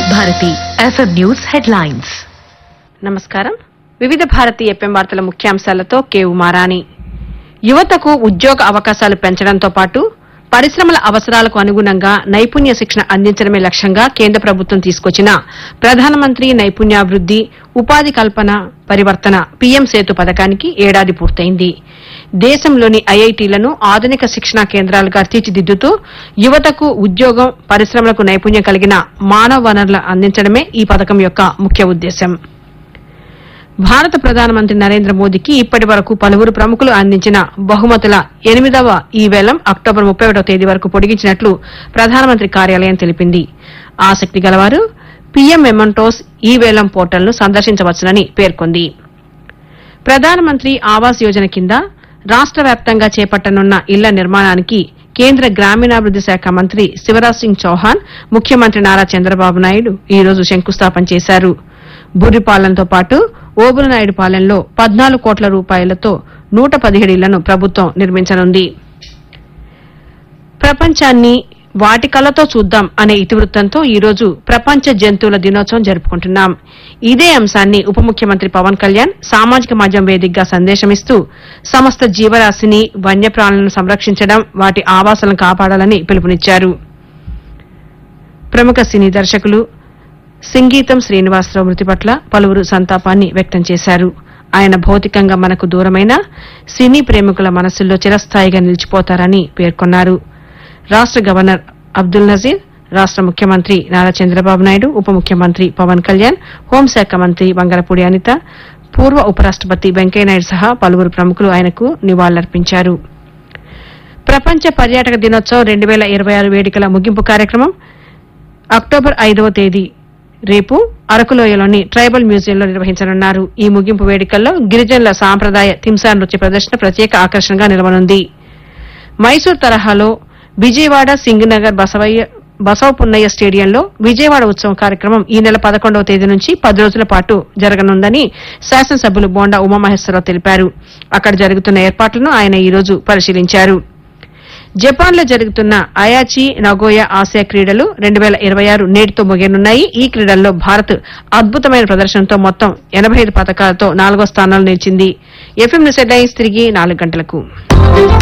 Bharati FM news headlines నమస్కారం వివిధ Bharati FM వార్తల ముఖ్యాంశాలతో కే ఉమారాణి యువతకు ఉద్యోగ అవకాశాలు పెంచడంతో పాటు పరిశ్రమల అవసరాలకు అనుగుణంగా నైపుణ్య శిక్షణ అందించడమే లక్ష్యంగా కేంద్ర ప్రభుత్వం తీసుకొచ్చిన ప్రధానమంత్రి నైపుణ్యాభివృద్ది ఉపాధి కల్పన పరివర్తన పీఎం సేతు పథకానికి ఏడాది పూర్తయింది దేశంలోని ఐఐటీలను ఆధునిక శిక్షణా కేంద్రాలుగా తీర్చిదిద్దుతూ యువతకు ఉద్యోగం పరిశ్రమలకు నైపుణ్యం కలిగిన మానవ వనరులు అందించడమే ఈ పథకం యొక్క ముఖ్య ఉద్దేశం భారత ప్రధానమంత్రి నరేంద్ర మోదీకి ఇప్పటి వరకు పలువురు ప్రముఖులు అందించిన బహుమతుల ఎనిమిదవ ఈ వేలం అక్టోబర్ ముప్పై ఒకటో తేదీ వరకు పొడిగించినట్లు ప్రధానమంత్రి కార్యాలయం తెలిపింది ఆసక్తి గలవారు పీఎం మెమంటోస్ ఈ వేలం పోర్టల్ను సందర్శించవచ్చునని పేర్కొంది ప్రధానమంత్రి ఆవాస్ యోజన కింద రాష్ట వ్యాప్తంగా చేపట్టనున్న ఇళ్ల నిర్మాణానికి కేంద్ర గ్రామీణాభివృద్ది శాఖ మంత్రి శివరాజ్ సింగ్ చౌహాన్ ముఖ్యమంత్రి నారా చంద్రబాబు నాయుడు ఈ రోజు శంకుస్థాపన చేశారు బుర్రిపాలెంతో పాటు ఓబులనాయుడుపాలెంలో పద్నాలుగు కోట్ల రూపాయలతో నూట పదిహేడు ఇళ్లను ప్రభుత్వం నిర్మించనుంది ప్రపంచాన్ని వాటి కళ్ళతో చూద్దాం అనే ఇతివృత్తంతో ఈ రోజు ప్రపంచ జంతువుల దినోత్సవం జరుపుకుంటున్నాం ఇదే అంశాన్ని ఉప ముఖ్యమంత్రి పవన్ కళ్యాణ్ సామాజిక మాధ్యమం వేదికగా సందేశమిస్తూ సమస్త జీవరాశిని వన్యప్రాణులను సంరక్షించడం వాటి ఆవాసాలను కాపాడాలని పిలుపునిచ్చారు ప్రముఖ సినీ దర్శకులు సింగీతం శ్రీనివాసరావు మృతి పట్ల పలువురు సంతాపాన్ని వ్యక్తం చేశారు ఆయన భౌతికంగా మనకు దూరమైన సినీ ప్రేమికుల మనసుల్లో చిరస్థాయిగా నిలిచిపోతారని పేర్కొన్నారు రాష్ట గవర్నర్ అబ్దుల్ నజీర్ రాష్ట ముఖ్యమంత్రి నారా చంద్రబాబు నాయుడు ఉప ముఖ్యమంత్రి పవన్ కళ్యాణ్ హోంశాఖ మంత్రి వంగలపూడి అనిత పూర్వ ఉపరాష్టపతి వెంకయ్యనాయుడు సహా పలువురు ప్రముఖులు ఆయనకు నివాళులర్పించారు ప్రపంచ పర్యాటక దినోత్సవం రెండు వేల ఇరవై ఆరు వేడుకల ముగింపు కార్యక్రమం అక్టోబర్ ఐదవ తేదీ రేపు అరకులోయలోని ట్రైబల్ మ్యూజియంలో నిర్వహించనున్నారు ఈ ముగింపు వేడుకల్లో గిరిజనుల సాంప్రదాయ తింసా నృత్య ప్రదర్శన ప్రత్యేక ఆకర్షణగా నిలవనుంది మైసూర్ తరహాలో విజయవాడ సింగనగర్ బసవయ్య బసవ పున్నయ్య స్టేడియంలో విజయవాడ ఉత్సవం కార్యక్రమం ఈ నెల పదకొండవ తేదీ నుంచి పది రోజుల పాటు జరగనుందని శాసనసభ్యులు బోండా ఉమామహేశ్వరరావు తెలిపారు అక్కడ జరుగుతున్న ఏర్పాట్లను ఆయన ఈ రోజు పరిశీలించారు జపాన్ లో జరుగుతున్న అయాచి నగోయా ఆసియా క్రీడలు రెండు వేల ఇరవై ఆరు నేటితో ముగియనున్నాయి ఈ క్రీడల్లో భారత్ అద్భుతమైన ప్రదర్శనతో మొత్తం ఎనభై ఐదు పథకాలతో నాలుగో స్థానంలో నిలిచింది ఎఫ్ఎం న్యూస్ హెడ్లైన్స్ తిరిగి నాలుగు గంటలకు